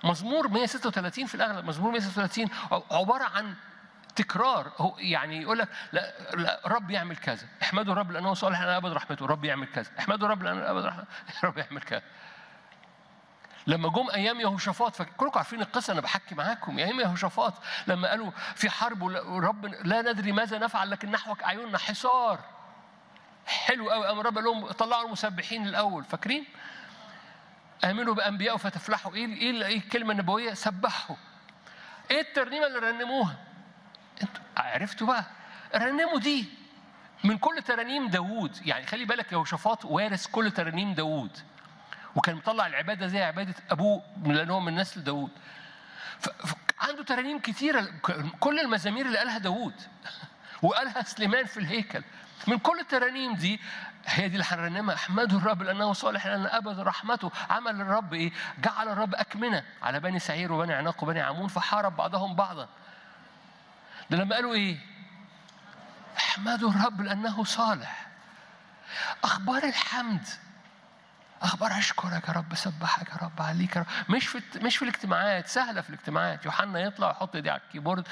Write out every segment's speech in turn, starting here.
مزمور 136 في الاغلب مزمور 136 عباره عن تكرار هو يعني يقول لك لا, لا رب يعمل كذا احمدوا الرب لانه صالح لان ابد رحمته رب يعمل كذا احمدوا الرب لانه ابد رحمته رب يعمل كذا لما جم ايام يهوشافاط كلكم عارفين القصه انا بحكي معاكم ايام يهوشافاط لما قالوا في حرب ورب لا ندري ماذا نفعل لكن نحوك اعيننا حصار حلو قوي قام الرب قال لهم طلعوا المسبحين الاول فاكرين؟ امنوا بانبيائه فتفلحوا ايه ايه الكلمه النبويه؟ سبحوا ايه الترنيمه اللي رنموها؟ انتوا عرفتوا بقى رنموا دي من كل ترانيم داوود يعني خلي بالك يهوشافاط وارث كل ترانيم داوود وكان مطلع العباده زي عباده ابوه لان هو من نسل داوود عنده ترانيم كتيره كل المزامير اللي قالها داوود وقالها سليمان في الهيكل من كل الترانيم دي هي دي اللي هنرنمها احمدوا الرب لانه صالح لان ابد رحمته عمل الرب ايه؟ جعل الرب اكمنه على بني سعير وبني عناق وبني عمون فحارب بعضهم بعضا. ده لما قالوا ايه؟ احمدوا الرب لانه صالح. اخبار الحمد اخبار اشكرك يا رب سبحك يا رب عليك يا رب مش في مش في الاجتماعات سهله في الاجتماعات يوحنا يطلع ويحط ايديه على الكيبورد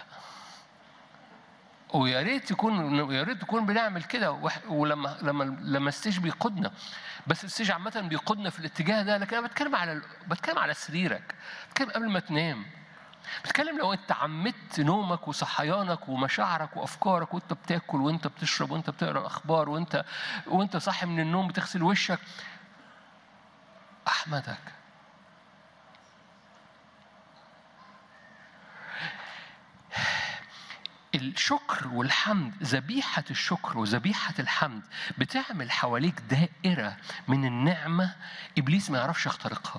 ويا ريت يكون يا ريت تكون بنعمل كده ولما لما لما الستيج بيقودنا بس الستيج عامة بيقودنا في الاتجاه ده لكن انا بتكلم على بتكلم على سريرك بتكلم قبل ما تنام بتكلم لو انت عمدت نومك وصحيانك ومشاعرك وافكارك وانت بتاكل وانت بتشرب وانت بتقرا الاخبار وانت وانت صاحي من النوم بتغسل وشك احمدك الشكر والحمد ذبيحة الشكر وذبيحة الحمد بتعمل حواليك دائرة من النعمة إبليس ما يعرفش يخترقها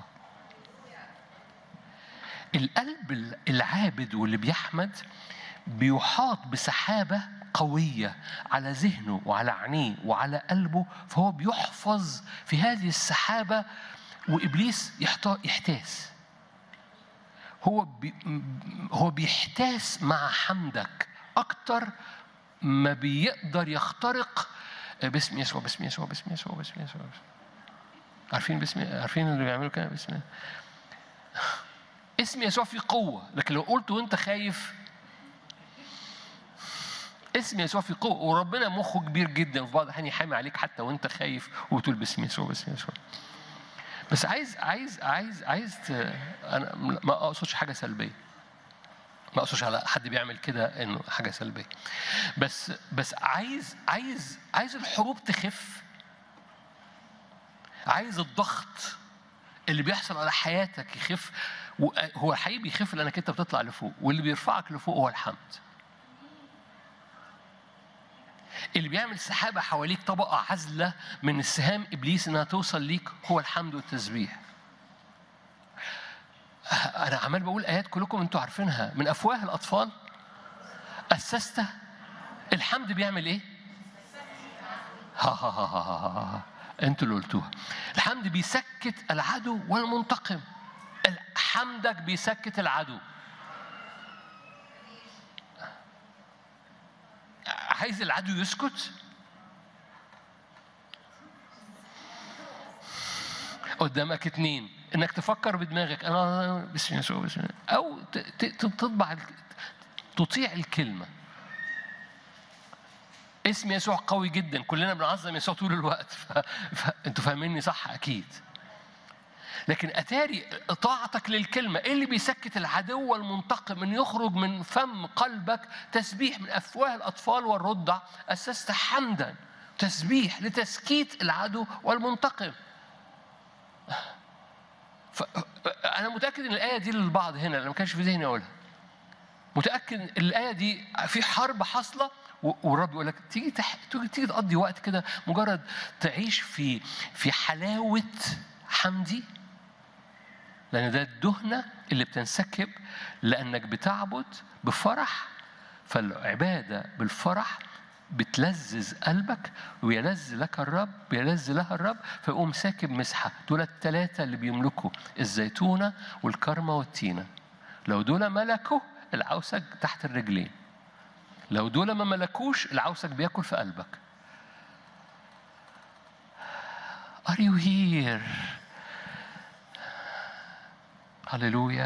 القلب العابد واللي بيحمد بيحاط بسحابة قوية على ذهنه وعلى عينيه وعلى قلبه فهو بيحفظ في هذه السحابة وإبليس يحتاس هو بي هو بيحتاس مع حمدك أكتر ما بيقدر يخترق باسم يسوع باسم يسوع باسم يسوع باسم يسوع عارفين باسم عارفين اللي بيعملوا كده باسم اسم يسوع فيه قوة لكن لو قلت وأنت خايف اسم يسوع فيه قوة وربنا مخه كبير جدا في بعض الأحيان يحامي عليك حتى وأنت خايف وتقول باسم يسوع باسم يسوع بس عايز عايز عايز عايز ت... انا ما اقصدش حاجه سلبيه ما اقصدش على حد بيعمل كده انه حاجه سلبيه بس بس عايز عايز عايز الحروب تخف عايز الضغط اللي بيحصل على حياتك يخف هو الحقيقي بيخف لانك انت بتطلع لفوق واللي بيرفعك لفوق هو الحمد اللي بيعمل سحابة حواليك طبقة عزلة من السهام إبليس إنها توصل ليك هو الحمد والتسبيح أنا عمال بقول آيات كلكم أنتوا عارفينها من أفواه الأطفال أسست الحمد بيعمل إيه؟ ها ها ها ها ها ها أنتوا اللي قلتوها الحمد بيسكت العدو والمنتقم حمدك بيسكت العدو عايز العدو يسكت قدامك اتنين انك تفكر بدماغك انا بسم الله يسوع بسم الله او تطبع تطيع الكلمه اسم يسوع قوي جدا كلنا بنعظم يسوع طول الوقت ف... فانتوا فاهميني صح اكيد لكن اتاري طاعتك للكلمه ايه اللي بيسكت العدو والمنتقم ان يخرج من فم قلبك تسبيح من افواه الاطفال والرضع اسست حمدا تسبيح لتسكيت العدو والمنتقم انا متاكد ان الايه دي للبعض هنا لما كانش في ذهني اقولها متاكد ان الايه دي في حرب حاصله والرب يقول لك تيجي تح... تيجي تيجي تقضي وقت كده مجرد تعيش في في حلاوه حمدي لأن ده الدهنة اللي بتنسكب لأنك بتعبد بفرح فالعبادة بالفرح بتلذذ قلبك ويلذ لك الرب ويلذ لها الرب فيقوم ساكب مسحة دول الثلاثة اللي بيملكوا الزيتونة والكرمة والتينة لو دول ملكوا العوسك تحت الرجلين لو دول ما ملكوش العوسك بياكل في قلبك Are you here? هللويا